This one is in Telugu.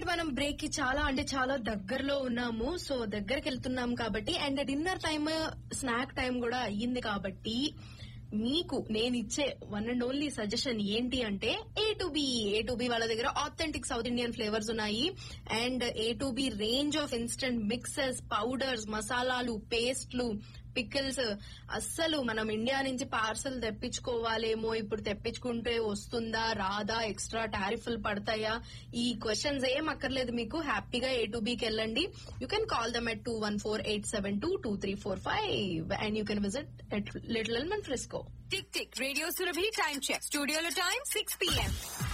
మనం బ్రేక్ కి చాలా అంటే చాలా దగ్గరలో ఉన్నాము సో దగ్గరికి వెళ్తున్నాం కాబట్టి and dinner time snack time కూడా అయ్యింది కాబట్టి మీకు నేను ఇచ్చే వన్ అండ్ ఓన్లీ సజెషన్ ఏంటి అంటే A to B A to B వాళ్ళ దగ్గర ఆథెంటిక్ సౌత్ ఇండియన్ ఫ్లేవర్స్ ఉన్నాయి and A to B range of instant mixes powders మసాలాలు పేస్ట్లు పికిల్స్ అస్సలు మనం ఇండియా నుంచి పార్సల్ తెప్పించుకోవాలేమో ఇప్పుడు తెప్పించుకుంటే వస్తుందా రాదా ఎక్స్ట్రా టారిఫ్లు పడతాయా ఈ క్వశ్చన్స్ ఏం అక్కర్లేదు మీకు హ్యాపీగా ఏ టు బీకి వెళ్ళండి you can call them at two one four eight seven two two three four five and you can visit at Little Elm and Frisco tick tick radio Surabhi time check స్టూడియోలో టైం సిక్స్ పిఎం